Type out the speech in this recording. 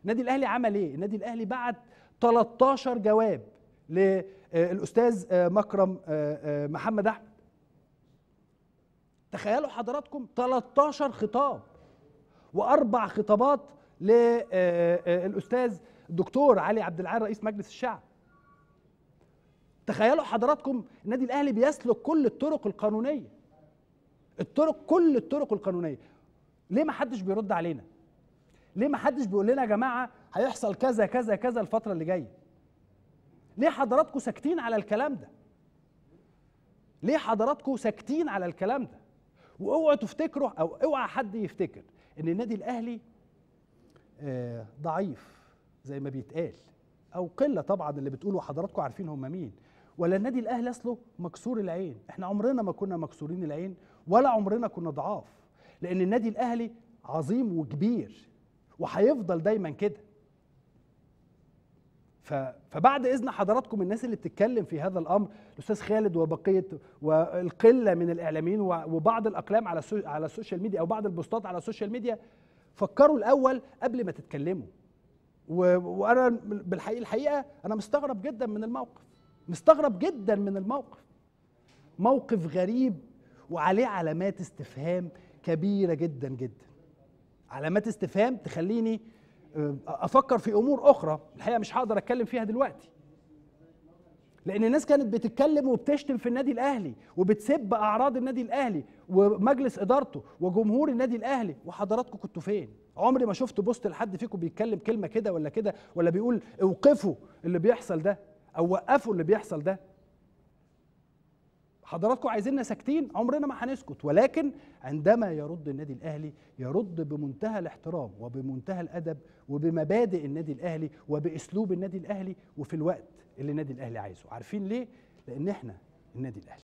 النادي الاهلي عمل ايه النادي الاهلي بعت 13 جواب للاستاذ مكرم محمد احمد تخيلوا حضراتكم 13 خطاب واربع خطابات للاستاذ الدكتور علي عبد العال رئيس مجلس الشعب تخيلوا حضراتكم النادي الاهلي بيسلك كل الطرق القانونيه الطرق كل الطرق القانونيه ليه ما حدش بيرد علينا ليه ما حدش بيقول لنا يا جماعه هيحصل كذا كذا كذا الفتره اللي جايه ليه حضراتكم ساكتين على الكلام ده ليه حضراتكم ساكتين على الكلام ده واوعوا تفتكروا او اوعى حد يفتكر ان النادي الاهلي آه ضعيف زي ما بيتقال او قله طبعا اللي بتقولوا حضراتكم عارفين هم مين ولا النادي الاهلي اصله مكسور العين احنا عمرنا ما كنا مكسورين العين ولا عمرنا كنا ضعاف لان النادي الاهلي عظيم وكبير وهيفضل دايما كده فبعد اذن حضراتكم الناس اللي بتتكلم في هذا الامر الاستاذ خالد وبقيه والقله من الاعلاميين وبعض الاقلام على على السوشيال ميديا او بعض البوستات على السوشيال ميديا فكروا الاول قبل ما تتكلموا وانا بالحقيقه الحقيقه انا مستغرب جدا من الموقف مستغرب جدا من الموقف موقف غريب وعليه علامات استفهام كبيره جدا جدا علامات استفهام تخليني افكر في امور اخرى الحقيقه مش هقدر اتكلم فيها دلوقتي لان الناس كانت بتتكلم وبتشتم في النادي الاهلي وبتسب اعراض النادي الاهلي ومجلس ادارته وجمهور النادي الاهلي وحضراتكم كنتوا فين عمري ما شفت بوست لحد فيكم بيتكلم كلمه كده ولا كده ولا بيقول اوقفوا اللي بيحصل ده او وقفوا اللي بيحصل ده حضراتكم عايزيننا ساكتين عمرنا ما هنسكت ولكن عندما يرد النادي الاهلي يرد بمنتهى الاحترام وبمنتهى الادب وبمبادئ النادي الاهلي وباسلوب النادي الاهلي وفي الوقت اللي النادي الاهلي عايزه عارفين ليه لان احنا النادي الاهلي